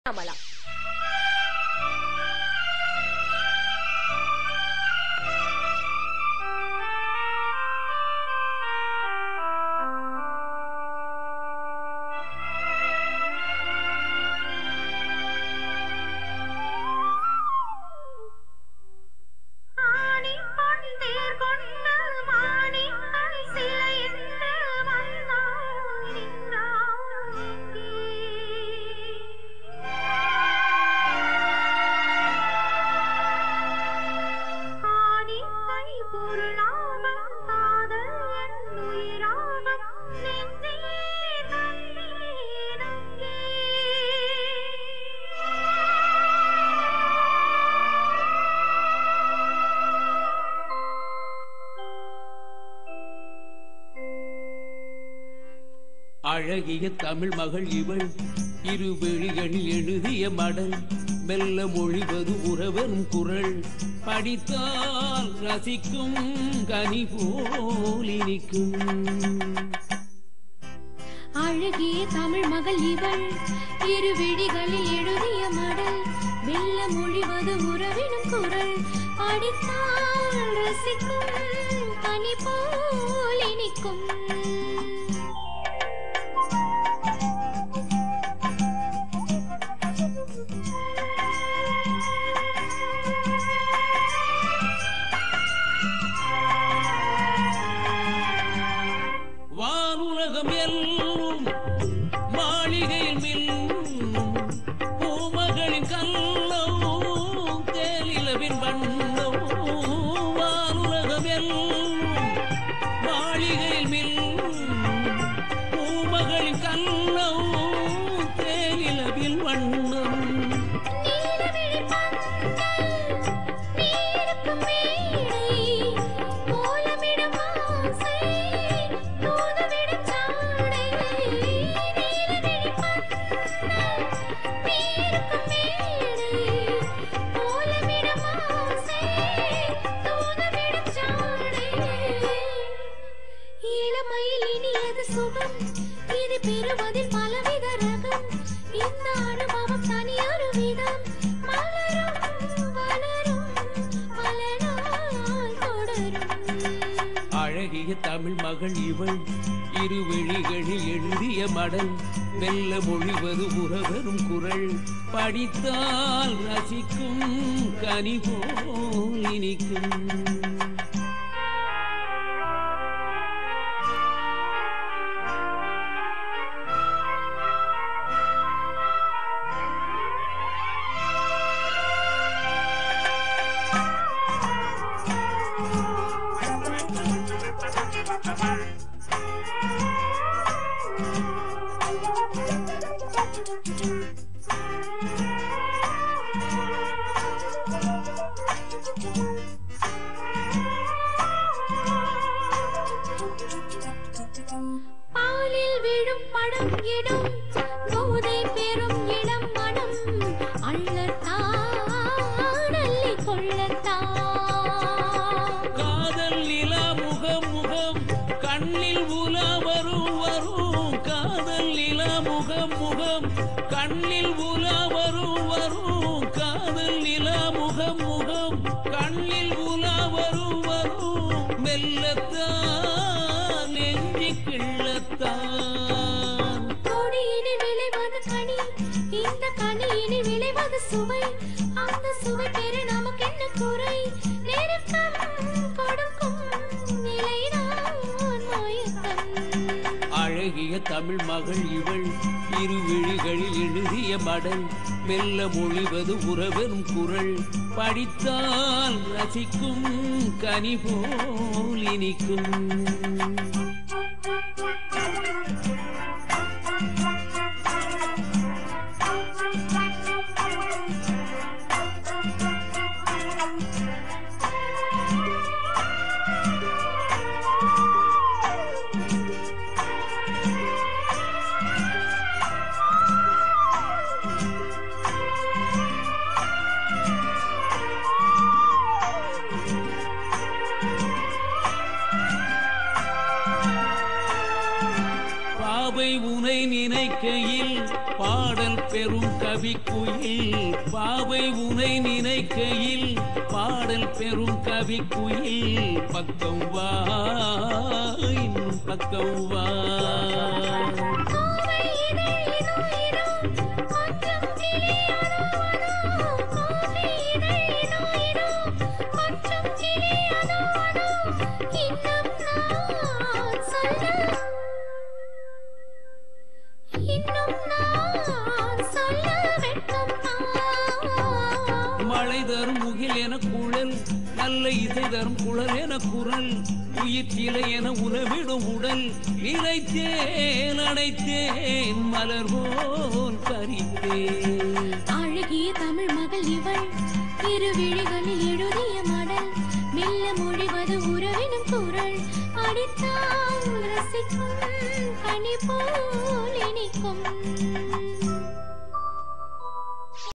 அமலா ஆணி கொண்டேர் கொண்ட மாணி சிலையின்று வந்தாய் நின்றாய் ஆணி கை பொருளாகம் காதல் என் உயிராகம் நெஞ்சே தந்தேனங்கே அழகிய தமிழ் மகள் இவள் இரு விழிகளில் எழுதிய மடல் மெல்ல மொழிவது உறவன் குரல் படித்தால் ரசிக்கும் கனி போல் இனிக்கும் அழகிய தமிழ் மகள் இவள் இரு விழிகளில் எழுதிய மடல் வெல்ல மொழிவது உறவினும் குரல் படித்தால் ரசிக்கும் கனி போல் இனிக்கும் வானுலகம் எல்லும் மாளிகையில் மில்லும் பூமகளின் கல்லோ தேலிலவின் வண்ணோ வானுலகம் எல்லும் மாளிகையில் மில்லும் பூமகளின் கல்லோ தேலிலவின் வண்ணம் நீலவிழி பந்தல், நீருக்கும் மேடை, கோலமிடும் ஆசை, தூதுவிடும் சாடை. நீலவிழி பந்தல், நீருக்கும் மேடை, கோலமிடும் ஆசை, தூதுவிடும் சாடை. இளமையில் இனியது சுகம் இது பெறுவதில் பலவித ரகம் இந்த அனுபவம் தனியொரு விதம் மலரும் வளரும் பல நாள் தொடரும் அழகிய தமிழ் மகள் இவள் இரு விழிகளில் எழுதிய மடல் மெல்ல மொழிவது உறவரும் குரல் படித்தால் ரசிக்கும் கனி போல் இனிக்கும் பாலில் விழும் படம் இடும் போதை பெறும் இளம் மனம் அள்ளத்தான் அள்ளி கொள்ளத்தான் காதல் நிலா முகம் முகம் கண்ணில் உலா வரும் வரும் காதல் நிலா முகம் முகம் கண்ணில் உலா வரும் வரும் காதல் நிலா முகம் முகம் கண்ணில் உலா வரும் வரும் மெல்லத்தான் நெஞ்சி கிள்ளத்தான் கொடியினில் விளைவது கனி இந்த கனியினில் விளைவது சுவை அந்த சுவை பெற நமக்கு என்ன குறை நெருக்கம் கொடுக்கும் நிலைதான் மயக்கம் அழகிய தமிழ் மகள் இவள் இரு விழிகளில் எழுதிய மடல் மெல்ல மொழிவது உறவெனும் குரல் படித்தால் ரசிக்கும் கனி போல் இனிக்கும் பாவை உனை நினைக்கையில் பாடல் பெரும் கவிக்குயில் பாவை உனை நினைக்கையில் பாடல் பெரும் கவிக்குயில் பக்கம் வா இன்னும் பக்கம் வா கோவை இதழ் இதோ இதோ கொஞ்சம் கிளியாதோ அதோ கோவை இதழ் இதோ இதோ கொஞ்சம் கிளியாதோ அதோ இன்னும் நான் சொல்ல இன்னும் நான் சொல்ல வெட்கம் தான் மழை தரும் முகில் என குழல் நல்ல இசை தரும் குழல் என குரல் உயிர் சிலை என உறவிடும் உடல் நினைத்தேன் அடைத்தேன் மலர் போல் கரித்தேன் அழகிய தமிழ் மகள் இவள் இரு விழிகள்